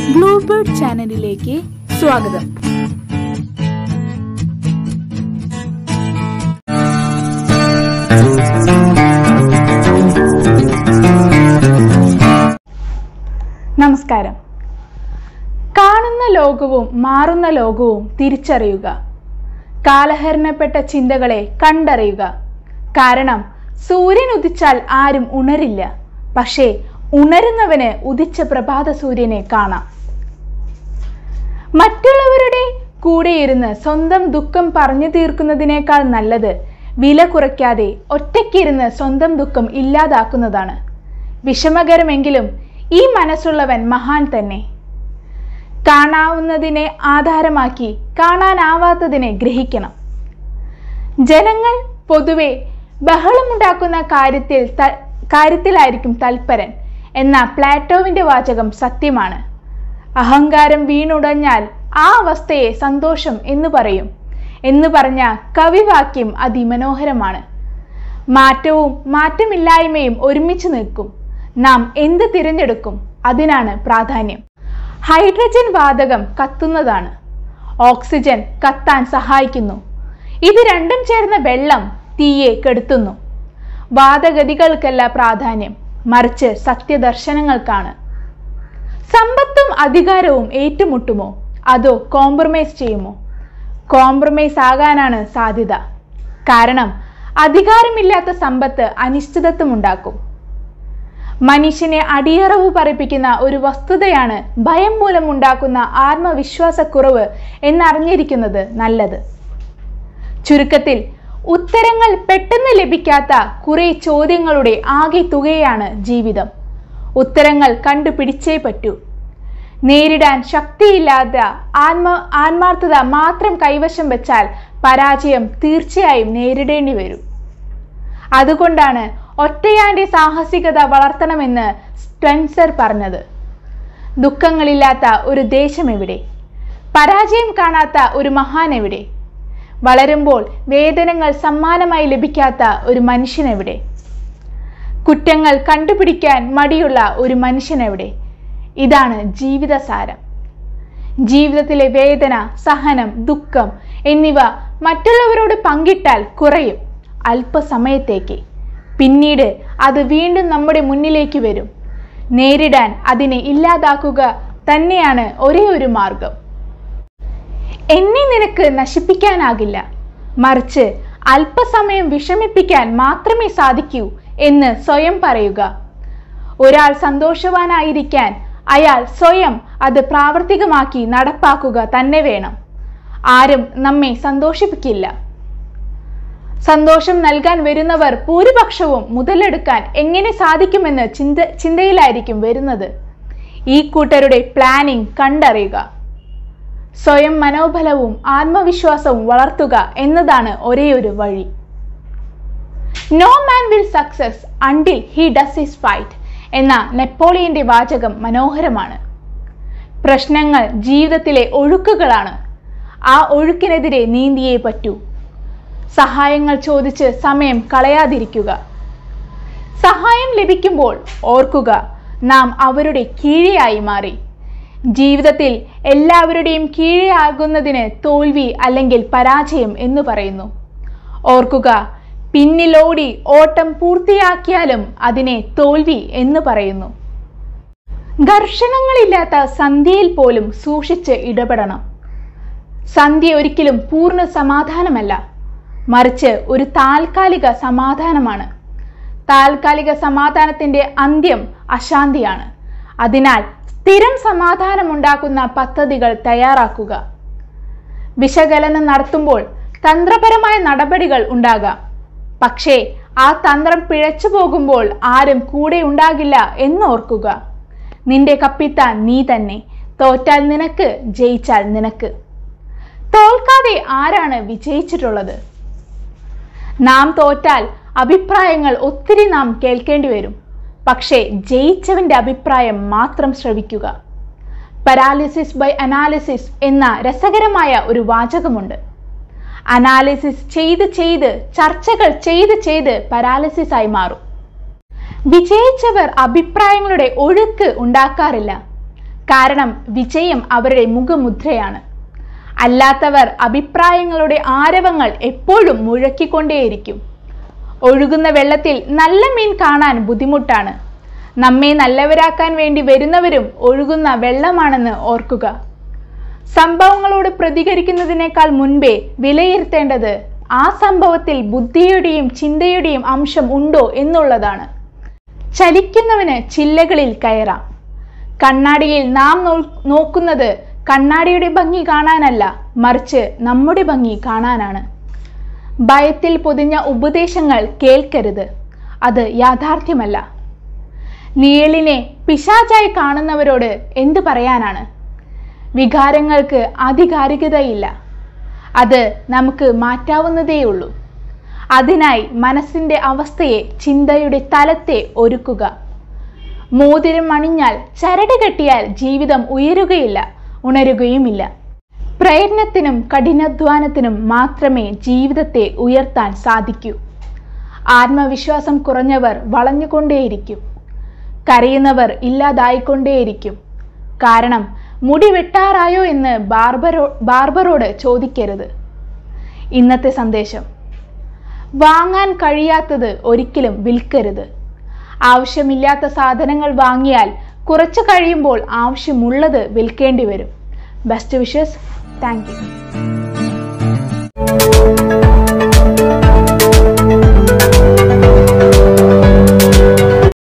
Bluebird ചാനലിലേക്ക് സ്വാഗതം നമസ്കാരം കാണുന്ന ലോകവും മാറുന്ന ലോകവും തിരിച്ചറിയുക കാലഹരണപ്പെട്ട ചിന്തകളെ കണ്ടറിയുക കാരണം സൂര്യൻ ഉദിച്ചാൽ ആരും ഉണരില്ല പക്ഷേ ഉണരുന്നവന് ഉദിച്ച പ്രഭാത സൂര്യനെ കാണാം മറ്റുള്ളവരുടെ കൂടെ ഇരുന്ന് സ്വന്തം ദുഃഖം പറഞ്ഞു തീർക്കുന്നതിനേക്കാൾ നല്ലത് വില കുറയ്ക്കാതെ ഒറ്റയ്ക്കിരുന്ന് സ്വന്തം ദുഃഖം ഇല്ലാതാക്കുന്നതാണ് വിഷമകരമെങ്കിലും ഈ മനസ്സുള്ളവൻ മഹാൻ തന്നെ കാണാവുന്നതിനെ ആധാരമാക്കി കാണാനാവാത്തതിനെ ഗ്രഹിക്കണം ജനങ്ങൾ പൊതുവെ ബഹളമുണ്ടാക്കുന്ന കാര്യത്തിൽ ത- കാര്യത്തിലായിരിക്കും തൽപരൻ എന്ന പ്ലാറ്റോവിന്റെ വാചകം സത്യമാണ് അഹങ്കാരം വീണുടഞ്ഞാൽ ആ അവസ്ഥയെ സന്തോഷം എന്ന് പറയും എന്ന് പറഞ്ഞ കവിവാക്യം അതിമനോഹരമാണ് മാറ്റവും മാറ്റമില്ലായ്മയും ഒരുമിച്ച് നിൽക്കും നാം എന്ത് തിരഞ്ഞെടുക്കും അതിനാണ് പ്രാധാന്യം ഹൈഡ്രജൻ വാതകം കത്തുന്നതാണ് ഓക്സിജൻ കത്താൻ സഹായിക്കുന്നു ഇത് രണ്ടും ചേർന്ന വെള്ളം തീയെ കെടുത്തുന്നു വാദഗതികൾക്കല്ല പ്രാധാന്യം മറിച്ച് സത്യദർശനങ്ങൾക്കാണ് സമ്പത്തും അധികാരവും ഏറ്റുമുട്ടുമോ അതോ കോംപ്രമൈസ് ചെയ്യുമോ കോംപ്രമൈസ് ആകാനാണ് സാധ്യത കാരണം അധികാരമില്ലാത്ത സമ്പത്ത് അനിശ്ചിതത്വം ഉണ്ടാക്കും മനുഷ്യനെ അടിയറവ് പറയിപ്പിക്കുന്ന ഒരു വസ്തുതയാണ് ഭയം മൂലം ഉണ്ടാക്കുന്ന ആത്മവിശ്വാസക്കുറവ് എന്നറിഞ്ഞിരിക്കുന്നത് നല്ലത് ചുരുക്കത്തിൽ ഉത്തരങ്ങൾ പെട്ടെന്ന് ലഭിക്കാത്ത കുറെ ചോദ്യങ്ങളുടെ ആകെ തുകയാണ് ജീവിതം ഉത്തരങ്ങൾ കണ്ടുപിടിച്ചേ പറ്റൂ നേരിടാൻ ശക്തിയില്ലാത്ത ആത്മ ആത്മാർത്ഥത മാത്രം കൈവശം വെച്ചാൽ പരാജയം തീർച്ചയായും നേരിടേണ്ടി വരും അതുകൊണ്ടാണ് ഒറ്റയാന്റെ സാഹസികത വളർത്തണമെന്ന് സ്പെൻസർ പറഞ്ഞത് ദുഃഖങ്ങളില്ലാത്ത ഒരു ദേശം എവിടെ പരാജയം കാണാത്ത ഒരു മഹാൻ എവിടെ വളരുമ്പോൾ വേദനകൾ സമ്മാനമായി ലഭിക്കാത്ത ഒരു മനുഷ്യൻ എവിടെ കുറ്റങ്ങൾ കണ്ടുപിടിക്കാൻ മടിയുള്ള ഒരു മനുഷ്യൻ എവിടെ ഇതാണ് ജീവിതസാരം ജീവിതത്തിലെ വേദന സഹനം ദുഃഖം എന്നിവ മറ്റുള്ളവരോട് പങ്കിട്ടാൽ കുറയും അല്പസമയത്തേക്ക് പിന്നീട് അത് വീണ്ടും നമ്മുടെ മുന്നിലേക്ക് വരും നേരിടാൻ അതിനെ ഇല്ലാതാക്കുക തന്നെയാണ് ഒരേ ഒരു മാർഗം എന്നെ നിനക്ക് നശിപ്പിക്കാനാകില്ല മറിച്ച് അല്പസമയം വിഷമിപ്പിക്കാൻ മാത്രമേ സാധിക്കൂ എന്ന് സ്വയം പറയുക ഒരാൾ സന്തോഷവാനായിരിക്കാൻ അയാൾ സ്വയം അത് പ്രാവർത്തികമാക്കി നടപ്പാക്കുക തന്നെ വേണം ആരും നമ്മെ സന്തോഷിപ്പിക്കില്ല സന്തോഷം നൽകാൻ വരുന്നവർ ഭൂരിപക്ഷവും മുതലെടുക്കാൻ എങ്ങനെ സാധിക്കുമെന്ന് ചിന്ത ചിന്തയിലായിരിക്കും വരുന്നത് ഈ കൂട്ടരുടെ പ്ലാനിംഗ് കണ്ടറിയുക സ്വയം മനോബലവും ആത്മവിശ്വാസവും വളർത്തുക എന്നതാണ് ഒരേ ഒരു വഴി no man will success until he does his fight എന്ന നെപ്പോളിയന്റെ വാചകം മനോഹരമാണ് പ്രശ്നങ്ങൾ ജീവിതത്തിലെ ഒഴുക്കുകളാണ് ആ ഒഴുക്കിനെതിരെ നീന്തിയേ പറ്റൂ സഹായങ്ങൾ ചോദിച്ച് സമയം കളയാതിരിക്കുക സഹായം ലഭിക്കുമ്പോൾ ഓർക്കുക നാം അവരുടെ കീഴെയായി മാറി ജീവിതത്തിൽ എല്ലാവരുടെയും കീഴെയാകുന്നതിന് തോൽവി അല്ലെങ്കിൽ പരാജയം എന്ന് പറയുന്നു ഓർക്കുക പിന്നിലോടി ഓട്ടം പൂർത്തിയാക്കിയാലും അതിനെ തോൽവി എന്ന് പറയുന്നു ഘർഷണങ്ങളില്ലാത്ത സന്ധ്യയിൽ പോലും സൂക്ഷിച്ച് ഇടപെടണം സന്ധ്യ ഒരിക്കലും പൂർണ്ണ സമാധാനമല്ല മറിച്ച് ഒരു താൽക്കാലിക സമാധാനമാണ് താൽക്കാലിക സമാധാനത്തിന്റെ അന്ത്യം അശാന്തിയാണ് അതിനാൽ സ്ഥിരം സമാധാനമുണ്ടാക്കുന്ന പദ്ധതികൾ തയ്യാറാക്കുക വിശകലനം നടത്തുമ്പോൾ തന്ത്രപരമായ നടപടികൾ ഉണ്ടാകാം പക്ഷേ ആ തന്ത്രം പിഴച്ചു പോകുമ്പോൾ ആരും കൂടെ ഉണ്ടാകില്ല എന്നോർക്കുക നിന്റെ കപ്പിത്താൻ നീ തന്നെ തോറ്റാൽ നിനക്ക് ജയിച്ചാൽ നിനക്ക് തോൽക്കാതെ ആരാണ് വിജയിച്ചിട്ടുള്ളത് നാം തോറ്റാൽ അഭിപ്രായങ്ങൾ ഒത്തിരി നാം കേൾക്കേണ്ടി വരും പക്ഷേ ജയിച്ചവന്റെ അഭിപ്രായം മാത്രം ശ്രവിക്കുക പരാലിസിസ് ബൈ അനാലിസിസ് എന്ന രസകരമായ ഒരു വാചകമുണ്ട് അനാലിസിസ് ചെയ്ത് ചെയ്ത് ചർച്ചകൾ ചെയ്ത് ചെയ്ത് പരാലിസിസ് ആയി മാറും വിജയിച്ചവർ അഭിപ്രായങ്ങളുടെ ഒഴുക്ക് ഉണ്ടാക്കാറില്ല കാരണം വിജയം അവരുടെ മുഖമുദ്രയാണ് അല്ലാത്തവർ അഭിപ്രായങ്ങളുടെ ആരവങ്ങൾ എപ്പോഴും മുഴക്കിക്കൊണ്ടേയിരിക്കും ഒഴുകുന്ന വെള്ളത്തിൽ നല്ല മീൻ കാണാൻ ബുദ്ധിമുട്ടാണ് നമ്മെ നല്ലവരാക്കാൻ വേണ്ടി വരുന്നവരും ഒഴുകുന്ന വെള്ളമാണെന്ന് ഓർക്കുക സംഭവങ്ങളോട് പ്രതികരിക്കുന്നതിനേക്കാൾ മുൻപേ വിലയിരുത്തേണ്ടത് ആ സംഭവത്തിൽ ബുദ്ധിയുടെയും ചിന്തയുടെയും അംശം ഉണ്ടോ എന്നുള്ളതാണ് ചലിക്കുന്നവന് ചില്ലകളിൽ കയറാം കണ്ണാടിയിൽ നാം നോ- നോക്കുന്നത് കണ്ണാടിയുടെ ഭംഗി കാണാനല്ല മറിച്ച് നമ്മുടെ ഭംഗി കാണാനാണ് ഭയത്തിൽ പൊതിഞ്ഞ ഉപദേശങ്ങൾ കേൾക്കരുത് അത് യാഥാർത്ഥ്യമല്ല നിഴലിനെ പിശാചായി കാണുന്നവരോട് എന്തു പറയാനാണ് വികാരങ്ങൾക്ക് ആധികാരികതയില്ല അത് നമുക്ക് മാറ്റാവുന്നതേയുള്ളൂ അതിനായി മനസ്സിന്റെ അവസ്ഥയെ ചിന്തയുടെ തലത്തെ ഒരുക്കുക മോതിരം അണിഞ്ഞാൽ ചരട് കെട്ടിയാൽ ജീവിതം ഉയരുകയില്ല ഉണരുകയുമില്ല പ്രയത്നത്തിനും കഠിനാധ്വാനത്തിനും മാത്രമേ ജീവിതത്തെ ഉയർത്താൻ സാധിക്കൂ ആത്മവിശ്വാസം കുറഞ്ഞവർ വളഞ്ഞുകൊണ്ടേയിരിക്കും കരയുന്നവർ ഇല്ലാതായിക്കൊണ്ടേയിരിക്കും കാരണം മുടി വെട്ടാറായോ എന്ന് ബാർബറോ ബാർബറോട് ചോദിക്കരുത് ഇന്നത്തെ സന്ദേശം വാങ്ങാൻ കഴിയാത്തത് ഒരിക്കലും വിൽക്കരുത് ആവശ്യമില്ലാത്ത സാധനങ്ങൾ വാങ്ങിയാൽ കുറച്ച് കഴിയുമ്പോൾ ആവശ്യമുള്ളത് വിൽക്കേണ്ടി വരും ബെസ്റ്റ് വിഷസ് താങ്ക് യു